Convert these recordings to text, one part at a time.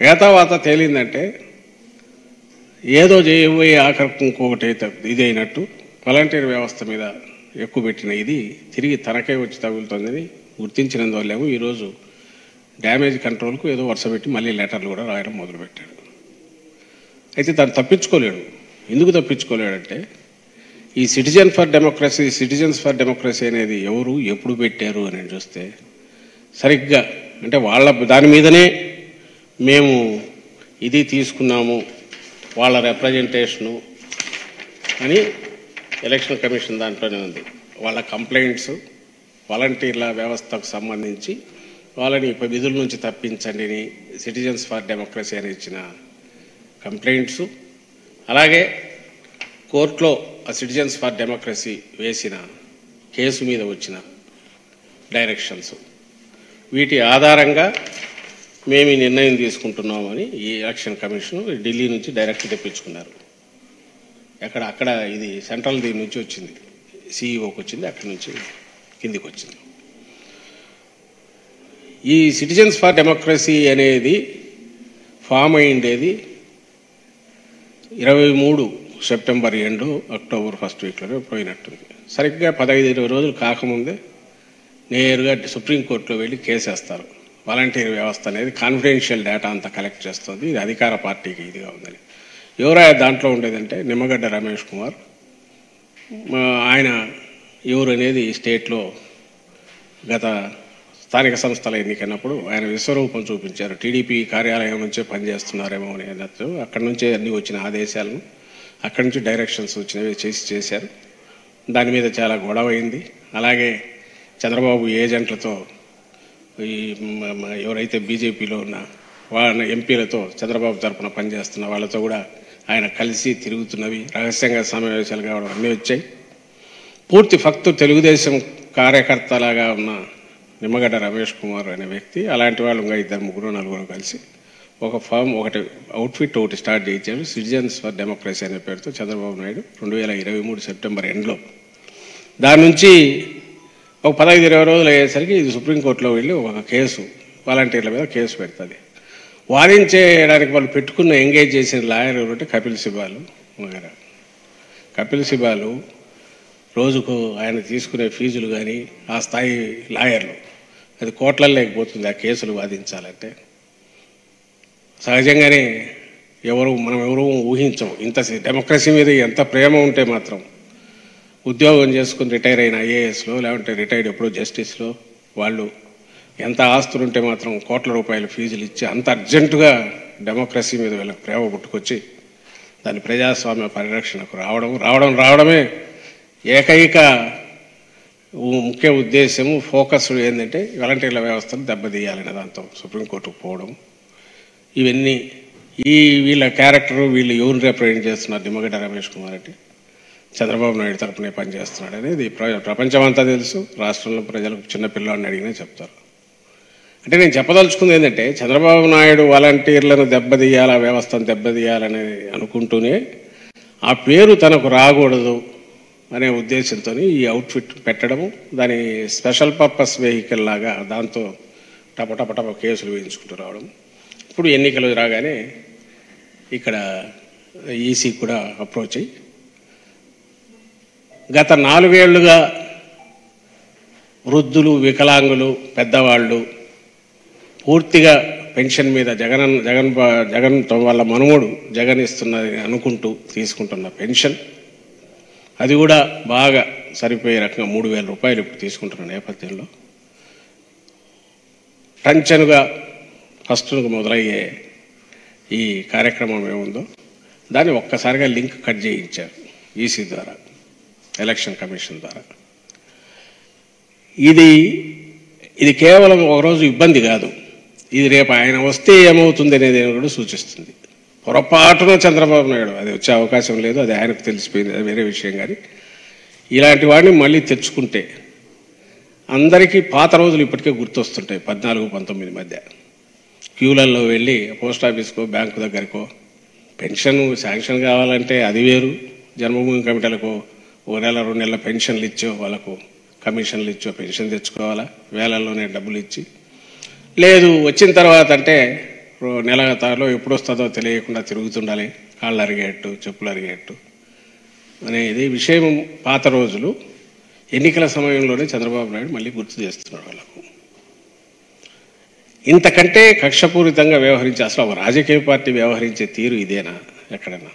ఏతావాత తేలిందంటే ఏదో చేయబోయే ఆఖరికి ఇంకొకటి అయితే ఇదైనట్టు వాలంటీర్ వ్యవస్థ మీద ఎక్కువ పెట్టిన ఇది తిరిగి తనకే వచ్చి తగులుతుందని గుర్తించినందువల్లేమో ఈరోజు డ్యామేజ్ కంట్రోల్కు ఏదో వరుస పెట్టి మళ్ళీ లెటర్లు కూడా రాయడం మొదలుపెట్టాడు అయితే తను తప్పించుకోలేడు ఎందుకు తప్పించుకోలేడంటే ఈ citizen for democracy citizens for democracy అనేది ఎవరు ఎప్పుడు పెట్టారు అని చూస్తే సరిగ్గా అంటే వాళ్ళ దాని మీదనే మేము ఇది తీసుకున్నాము వాళ్ళ రిప్రజెంటేషను అని ఎలక్షన్ కమిషన్ దాంట్లోనే ఉంది వాళ్ళ కంప్లైంట్స్ వాలంటీర్ల వ్యవస్థకు సంబంధించి వాళ్ళని ఇప్పుడు విధుల నుంచి తప్పించండి అని సిటిజన్స్ ఫర్ డెమోక్రసీ అని ఇచ్చిన కంప్లైంట్స్ అలాగే కోర్టులో ఆ సిటిజన్స్ ఫర్ డెమోక్రసీ వేసిన కేసు మీద వచ్చిన డైరెక్షన్స్ వీటి ఆధారంగా మేము ఈ నిర్ణయం తీసుకుంటున్నామని ఈ ఎలక్షన్ కమిషన్ ఢిల్లీ నుంచి డైరెక్ట్ తెప్పించుకున్నారు ఎక్కడ అక్కడ ఇది సెంట్రల్ దీని నుంచి వచ్చింది సిఇఓకి వచ్చింది అక్కడి నుంచి కిందికి వచ్చింది ఈ సిటిజన్స్ ఫర్ డెమోక్రసీ అనేది ఫామ్ అయిండేది ఇరవై మూడు సెప్టెంబర్ ఎండు అక్టోబర్ ఫస్ట్ వీక్లో పోయినట్టుంది సరిగ్గా పదహైదు ఇరవై రోజులు కాకముందే నేరుగా సుప్రీంకోర్టులో వెళ్ళి కేసేస్తారు వాలంటీర్ వ్యవస్థ అనేది కాన్ఫిడెన్షియల్ డేటా అంతా కలెక్ట్ చేస్తుంది ఇది అధికార పార్టీకి ఇదిగా ఉందని ఎవరా దాంట్లో ఉండేదంటే నిమ్మగడ్డ రమేష్ కుమార్ మా ఆయన ఎవరు అనేది స్టేట్లో గత స్థానిక సంస్థల ఎన్నికైనప్పుడు ఆయన విశ్వరూపం చూపించారు టీడీపీ కార్యాలయం నుంచే పనిచేస్తున్నారేమో అని అన్నట్టు అక్కడి నుంచే అన్ని వచ్చిన ఆదేశాలను అక్కడి నుంచి డైరెక్షన్స్ వచ్చినవి చేసి చేశారు దాని మీద చాలా గొడవ అయింది అలాగే చంద్రబాబు ఏజెంట్లతో ఈ మ- మ- ఎవరైతే బీజేపీలో ఉన్న వాళ్ళ ఎంపీలతో చంద్రబాబు తరపున పనిచేస్తున్న వాళ్ళతో కూడా ఆయన కలిసి తిరుగుతున్నవి రహస్యంగా సమావేశాలు కావడం అన్నీ వచ్చాయి పూర్తి ఫక్తు తెలుగుదేశం కార్యకర్తలాగా ఉన్న నిమ్మగడ్డ రమేష్ కుమార్ అనే వ్యక్తి అలాంటి వాళ్ళు ఇంకా ఇద్దరు ముగ్గురు నలుగురు కలిసి ఒక ఫామ్ ఒకటి అవుట్ఫిట్ ఒకటి స్టార్ట్ చేయించారు సిటిజన్స్ ఫర్ డెమోక్రసీ అనే పేరుతో చంద్రబాబు నాయుడు రెండు వేల ఇరవై మూడు సెప్టెంబర్ ఎండ్లో దాని నుంచి ఒక పదహైదు ఇరవై రోజులు అయ్యేసరికి ఇది సుప్రీంకోర్టులో వెళ్ళి ఒక కేసు వాలంటీర్ల మీద కేసు పెడుతుంది వాదించేయడానికి వాళ్ళు పెట్టుకున్న ఎంగేజ్ చేసిన లాయర్ ఎవరంటే కపిల్ సిబాలు వగైరా కపిల్ సిబాలు రోజుకు ఆయన తీసుకునే ఫీజులు కానీ ఆ స్థాయి లాయర్లు అది కోట్లలో లేకపోతుంది ఆ కేసులు వాదించాలంటే సహజంగానే ఎవరు మనం ఎవరు ఊహించం ఇంత డెమోక్రసీ మీద ఎంత ప్రేమ ఉంటే మాత్రం ఉద్యోగం చేసుకుని రిటైర్ అయిన ఐఏఎస్లో లేకుంటే రిటైర్డ్ ఎప్పుడో జస్టిస్లో వాళ్ళు ఎంత ఆస్తులు ఉంటే మాత్రం కోట్ల రూపాయల ఫీజులు ఇచ్చి అంత అర్జెంటుగా డెమోక్రసీ మీద వీళ్ళకి ప్రేమ పుట్టుకొచ్చి దాని ప్రజాస్వామ్య పరిరక్షణకు రావడం రావడం రావడమే ఏకైక ఉ- ముఖ్య ఉద్దేశము ఫోకస్ ఏంటంటే వాలంటీర్ల వ్యవస్థను దెబ్బతీయాలనే దాంతో సుప్రీంకోర్టుకు పోవడం ఇవన్నీ ఈ వీళ్ళ క్యారెక్టర్ వీళ్ళు ఎవరిని రిప్రజెంట్ చేస్తున్నారు నిమ్మగడ్డ రమేష్ కుమార్ అంటే చంద్రబాబు నాయుడు తరపునే పనిచేస్తున్నాడు అనేది ప్ర- ప్రపంచమంతా తెలుసు రాష్ట్రంలో ప్రజలకు చిన్న పిల్లాడిని అడిగినా చెప్తారు అంటే నేను చెప్పదలుచుకుంది ఏంటంటే చంద్రబాబు నాయుడు వాలంటీర్లను దెబ్బతీయాల వ్యవస్థను దెబ్బతీయాలని అనుకుంటూనే ఆ పేరు తనకు రాకూడదు అనే ఉద్దేశంతో ఈ అవుట్ఫిట్ పెట్టడము దాని స్పెషల్ పర్పస్ వెహికల్ లాగా దాంతో టప టప టప కేసులు వేయించుకుంటూ రావడం ఇప్పుడు ఎన్నికలు రాగానే ఇక్కడ ఈసీ కూడా అప్రోచ్ అయ్యి గత నాలుగేళ్లుగా వృద్ధులు వికలాంగులు పెద్దవాళ్ళు పూర్తిగా పెన్షన్ మీద జగన్ జగన్ బా- జగన్ తో వాళ్ళ మనుమడు జగన్ ఇస్తున్నది అనుకుంటూ తీసుకుంటున్న పెన్షన్ అది కూడా బాగా సరిపోయే రకంగా మూడు వేల రూపాయలు ఇప్పుడు తీసుకుంటున్న నేపథ్యంలో టంచనుగా ఫస్ట్ మొదలయ్యే ఈ కార్యక్రమం ఏముందో దాన్ని ఒక్కసారిగా లింక్ కట్ చేయించారు ఈసీ ద్వారా ఎలక్షన్ కమిషన్ ద్వారా ఇది ఇది కేవలం ఒకరోజు ఇబ్బంది కాదు ఇది రేపు ఆయన వస్తే ఏమవుతుంది అనేది కూడా సూచిస్తుంది పొరపాటున చంద్రబాబు నాయుడు అది వచ్చే అవకాశం లేదు అది ఆయనకు తెలిసిపోయింది అది వేరే విషయం కానీ ఇలాంటి వాడిని మళ్ళీ తెచ్చుకుంటే అందరికీ పాత రోజులు ఇప్పటికే గుర్తొస్తుంటాయి పద్నాలుగు పంతొమ్మిది మధ్య క్యూలలో వెళ్ళి పోస్ట్ ఆఫీస్కో బ్యాంకు దగ్గరకో పెన్షన్ శాంక్షన్ కావాలంటే అది వేరు జన్మభూమి కమిటీలకు ఓ నెల రెండు నెలల పెన్షన్లు ఇచ్చో వాళ్ళకు కమిషన్లు ఇచ్చో పెన్షన్ తెచ్చుకోవాలా వేలల్లోనే డబ్బులు ఇచ్చి లేదు వచ్చిన తర్వాత అంటే నెలతాలో ఎప్పుడు వస్తుందో తెలియకుండా తిరుగుతుండాలి కాళ్ళు అరిగేట్టు చెప్పులు అరిగేట్టు అనేది విషయం పాత రోజులు ఎన్నికల సమయంలోనే చంద్రబాబు నాయుడు మళ్ళీ గుర్తు చేస్తున్నాడు వాళ్ళకు ఇంతకంటే కక్షపూరితంగా వ్యవహరించే అసలు ఒక రాజకీయ పార్టీ వ్యవహరించే తీరు ఇదేనా ఎక్కడన్నా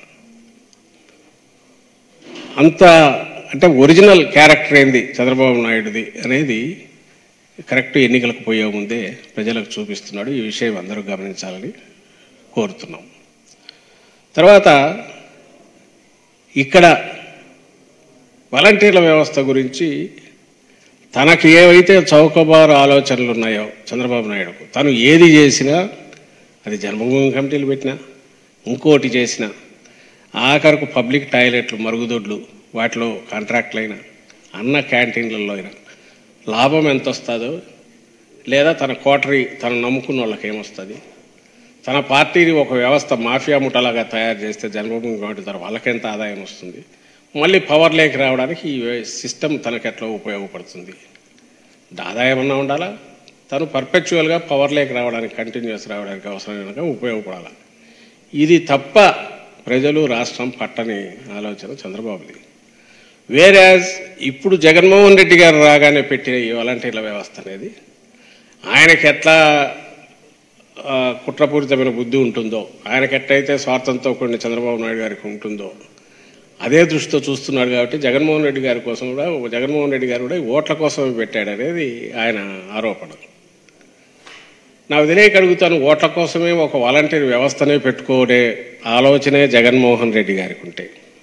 అంత అంటే ఒరిజినల్ క్యారెక్టర్ ఏంది చంద్రబాబు నాయుడుది అనేది కరెక్ట్ ఎన్నికలకు పోయే ముందే ప్రజలకు చూపిస్తున్నాడు ఈ విషయం అందరూ గమనించాలని కోరుతున్నాం తర్వాత ఇక్కడ వాలంటీర్ల వ్యవస్థ గురించి తనకి ఏవైతే చౌకబారు ఆలోచనలు ఉన్నాయో చంద్రబాబు నాయుడుకు తను ఏది చేసినా అది జన్మభూమి కమిటీలు పెట్టినా ఇంకోటి చేసినా ఆఖరకు పబ్లిక్ టాయిలెట్లు మరుగుదొడ్లు వాటిలో కాంట్రాక్ట్లు అయినా అన్న క్యాంటీన్లలో అయినా లాభం ఎంత వస్తుందో లేదా తన కోటరీ తను నమ్ముకున్న వాళ్ళకి ఏమొస్తుంది తన పార్టీని ఒక వ్యవస్థ మాఫియా ముఠలాగా తయారు చేస్తే జన్మభూమి కమిటీ ద్వారా వాళ్ళకెంత ఆదాయం వస్తుంది మళ్ళీ పవర్ లేక రావడానికి ఈ సిస్టమ్ తనకు ఎట్లా ఉపయోగపడుతుంది ఆదాయం అన్నా ఉండాలా తను పర్పెచువల్గా పవర్ లేక రావడానికి కంటిన్యూస్ రావడానికి అవసరమైన ఉపయోగపడాలి ఇది తప్ప ప్రజలు రాష్ట్రం పట్టని ఆలోచన చంద్రబాబుది వేరాజ్ ఇప్పుడు జగన్మోహన్ రెడ్డి గారు రాగానే పెట్టిన ఈ వాలంటీర్ల వ్యవస్థ అనేది ఆయనకి ఎట్లా ఆ, కుట్రపూరితమైన బుద్ధి ఉంటుందో ఆయనకి ఎట్లయితే స్వార్థంతో కూడిన చంద్రబాబు నాయుడు గారికి ఉంటుందో అదే దృష్టితో చూస్తున్నాడు కాబట్టి జగన్మోహన్ రెడ్డి గారి కోసం కూడా జగన్మోహన్ రెడ్డి గారు కూడా ఈ ఓట్ల కోసమే పెట్టాడు అనేది ఆయన ఆరోపణ నాకు తెలియక అడుగుతాను ఓట్ల కోసమే ఒక వాలంటీర్ వ్యవస్థనే పెట్టుకోనే ఆలోచనే జగన్మోహన్ రెడ్డి గారికి ఉంటే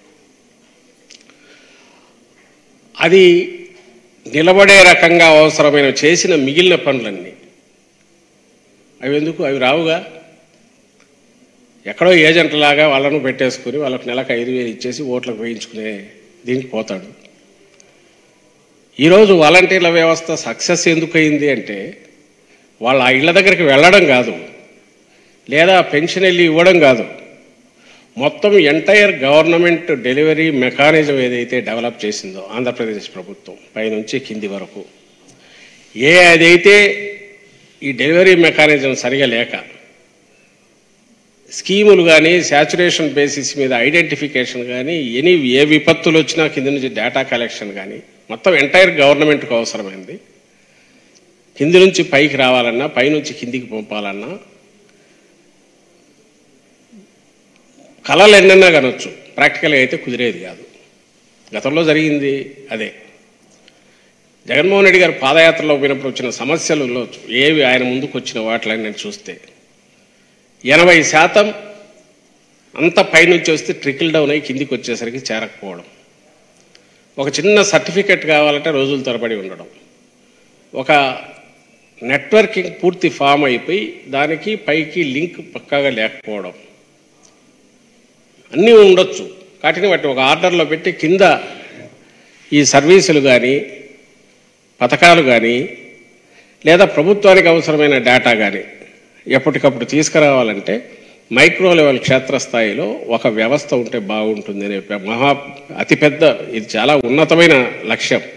అది నిలబడే రకంగా అవసరమైన చేసిన మిగిలిన పనులన్నీ అవి ఎందుకు అవి రావుగా ఎక్కడో ఏజెంట్ లాగా వాళ్ళను పెట్టేసుకుని వాళ్ళకు నెలకు ఐదు వేలు ఇచ్చేసి ఓట్లకు వేయించుకునే దీనికి పోతాడు ఈరోజు వాలంటీర్ల వ్యవస్థ సక్సెస్ ఎందుకు అయింది అంటే వాళ్ళ ఆ ఇళ్ళ దగ్గరికి వెళ్ళడం కాదు లేదా పెన్షన్ వెళ్ళి ఇవ్వడం కాదు మొత్తం ఎంటైర్ గవర్నమెంట్ డెలివరీ మెకానిజం ఏదైతే డెవలప్ చేసిందో ఆంధ్రప్రదేశ్ ప్రభుత్వం పైనుంచి కింది వరకు ఏ అదైతే ఈ డెలివరీ మెకానిజం సరిగా లేక స్కీములు కానీ శాచురేషన్ బేసిస్ మీద ఐడెంటిఫికేషన్ కానీ ఎనీ ఏ విపత్తులు వచ్చినా కింద నుంచి డేటా కలెక్షన్ కానీ మొత్తం ఎంటైర్ గవర్నమెంట్కు అవసరమైంది కింది నుంచి పైకి రావాలన్నా పైనుంచి కిందికి పంపాలన్నా కళలు ఎన్నన్నా కనొచ్చు ప్రాక్టికల్గా అయితే కుదిరేది కాదు గతంలో జరిగింది అదే జగన్మోహన్ రెడ్డి గారు పాదయాత్రలో పోయినప్పుడు వచ్చిన సమస్యలలో ఏవి ఆయన ముందుకు వచ్చిన వాటిని నేను చూస్తే ఎనభై శాతం అంత పైనుంచి వస్తే ట్రికిల్ డౌన్ అయ్యి కిందికి వచ్చేసరికి చేరకపోవడం ఒక చిన్న సర్టిఫికెట్ కావాలంటే రోజుల తరబడి ఉండడం ఒక నెట్వర్కింగ్ పూర్తి ఫామ్ అయిపోయి దానికి పైకి లింక్ పక్కాగా లేకపోవడం అన్నీ ఉండొచ్చు వాటిని వాటిని ఒక ఆర్డర్లో పెట్టి కింద ఈ సర్వీసులు కానీ పథకాలు కానీ లేదా ప్రభుత్వానికి అవసరమైన డేటా కానీ ఎప్పటికప్పుడు తీసుకురావాలంటే మైక్రో లెవెల్ క్షేత్రస్థాయిలో ఒక వ్యవస్థ ఉంటే బాగుంటుంది అనే మహా అతిపెద్ద ఇది చాలా ఉన్నతమైన లక్ష్యం